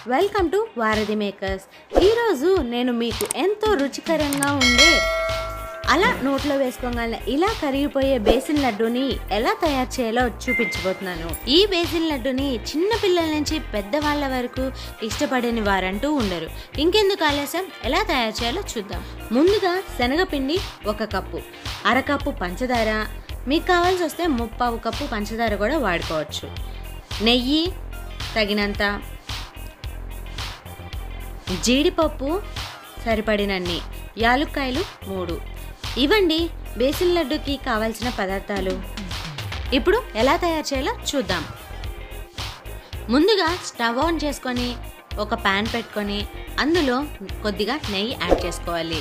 welcome to వారధి makers ఈరోజు నేను మీకు ఎంతో రుచికరంగా ఉండే అలా నోట్లో వేసుకోగల ఇలా కరిగిపోయే బేసిన్ లడ్డూని ఎలా తయారు చేయాలో చూపించబోతున్నాను ఈ బేసిన్ లడ్డూని చిన్న పిల్లల నుంచి పెద్దవాళ్ళ వరకు ఇష్టపడని వారంటూ ఉండరు ఇంకెందుకు ఆలస్యం ఎలా తయారు చేయాలో చూద్దాం ముందుగా శనగపిండి ఒక కప్పు అరకప్పు పంచదార మీకు కావాల్సి వస్తే ముప్పావు కప్పు పంచదార కూడా వాడుకోవచ్చు నెయ్యి తగినంత జీడిపప్పు సరిపడినన్ని యాలుక్కాయలు మూడు ఇవ్వండి బేసిన్ లడ్డుకి కావాల్సిన పదార్థాలు ఇప్పుడు ఎలా తయారు చేయాలో చూద్దాం ముందుగా స్టవ్ ఆన్ చేసుకొని ఒక ప్యాన్ పెట్టుకొని అందులో కొద్దిగా నెయ్యి యాడ్ చేసుకోవాలి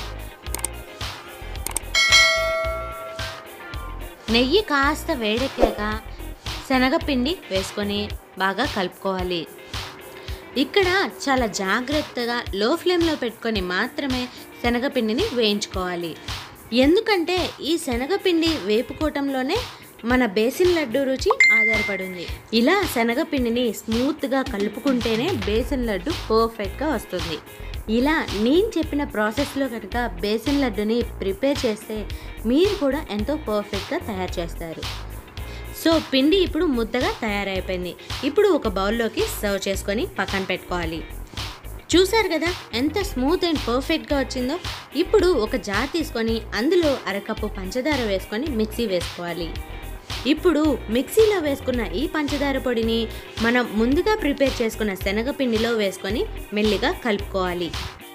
నెయ్యి కాస్త వేడెక్కాక శనగపిండి వేసుకొని బాగా కలుపుకోవాలి ఇక్కడ చాలా జాగ్రత్తగా లో ఫ్లేమ్లో పెట్టుకొని మాత్రమే శనగపిండిని వేయించుకోవాలి ఎందుకంటే ఈ శనగపిండి వేపుకోవటంలోనే మన బేసిన్ లడ్డు రుచి ఆధారపడి ఉంది ఇలా శనగపిండిని స్మూత్గా కలుపుకుంటేనే బేసిన్ లడ్డు పర్ఫెక్ట్గా వస్తుంది ఇలా నేను చెప్పిన ప్రాసెస్లో కనుక బేసిన్ లడ్డుని ప్రిపేర్ చేస్తే మీరు కూడా ఎంతో పర్ఫెక్ట్గా తయారు చేస్తారు సో పిండి ఇప్పుడు ముద్దగా తయారైపోయింది ఇప్పుడు ఒక బౌల్లోకి సర్వ్ చేసుకొని పక్కన పెట్టుకోవాలి చూసారు కదా ఎంత స్మూత్ అండ్ పర్ఫెక్ట్గా వచ్చిందో ఇప్పుడు ఒక జార్ తీసుకొని అందులో అరకప్పు పంచదార వేసుకొని మిక్సీ వేసుకోవాలి ఇప్పుడు మిక్సీలో వేసుకున్న ఈ పంచదార పొడిని మనం ముందుగా ప్రిపేర్ చేసుకున్న శనగపిండిలో వేసుకొని మెల్లిగా కలుపుకోవాలి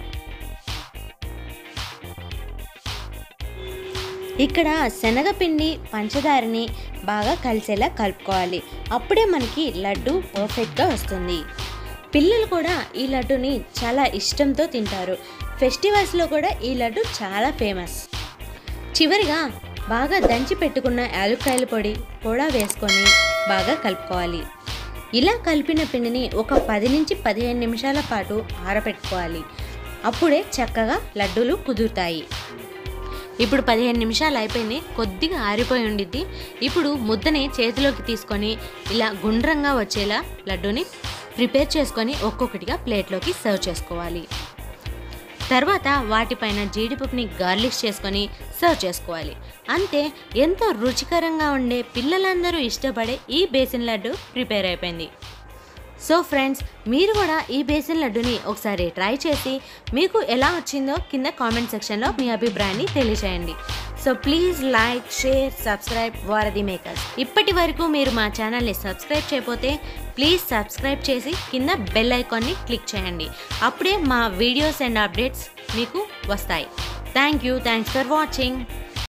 ఇక్కడ శనగపిండి పంచదారని బాగా కలిసేలా కలుపుకోవాలి అప్పుడే మనకి లడ్డు పర్ఫెక్ట్గా వస్తుంది పిల్లలు కూడా ఈ లడ్డుని చాలా ఇష్టంతో తింటారు ఫెస్టివల్స్లో కూడా ఈ లడ్డు చాలా ఫేమస్ చివరిగా బాగా దంచి పెట్టుకున్న యాలుక్కాయల పొడి కూడా వేసుకొని బాగా కలుపుకోవాలి ఇలా కలిపిన పిండిని ఒక పది నుంచి పదిహేను నిమిషాల పాటు ఆరబెట్టుకోవాలి అప్పుడే చక్కగా లడ్డూలు కుదురుతాయి ఇప్పుడు పదిహేను నిమిషాలు అయిపోయింది కొద్దిగా ఆరిపోయి ఉండిద్ది ఇప్పుడు ముద్దని చేతిలోకి తీసుకొని ఇలా గుండ్రంగా వచ్చేలా లడ్డూని ప్రిపేర్ చేసుకొని ఒక్కొక్కటిగా ప్లేట్లోకి సర్వ్ చేసుకోవాలి తర్వాత వాటిపైన జీడిపప్పుని గార్లిష్ చేసుకొని సర్వ్ చేసుకోవాలి అంతే ఎంతో రుచికరంగా ఉండే పిల్లలందరూ ఇష్టపడే ఈ బేసిన్ లడ్డు ప్రిపేర్ అయిపోయింది సో ఫ్రెండ్స్ మీరు కూడా ఈ బేసిన్ లడ్డుని ఒకసారి ట్రై చేసి మీకు ఎలా వచ్చిందో కింద కామెంట్ సెక్షన్లో మీ అభిప్రాయాన్ని తెలియచేయండి so please like share subscribe Varadhi makers ఇప్పటి వరకు మీరు మా ఛానల్ని సబ్స్క్రైబ్ చేయకపోతే ప్లీజ్ సబ్స్క్రైబ్ చేసి కింద బెల్ ఐకాన్ని క్లిక్ చేయండి అప్పుడే మా వీడియోస్ అండ్ అప్డేట్స్ మీకు వస్తాయి thank you thanks for watching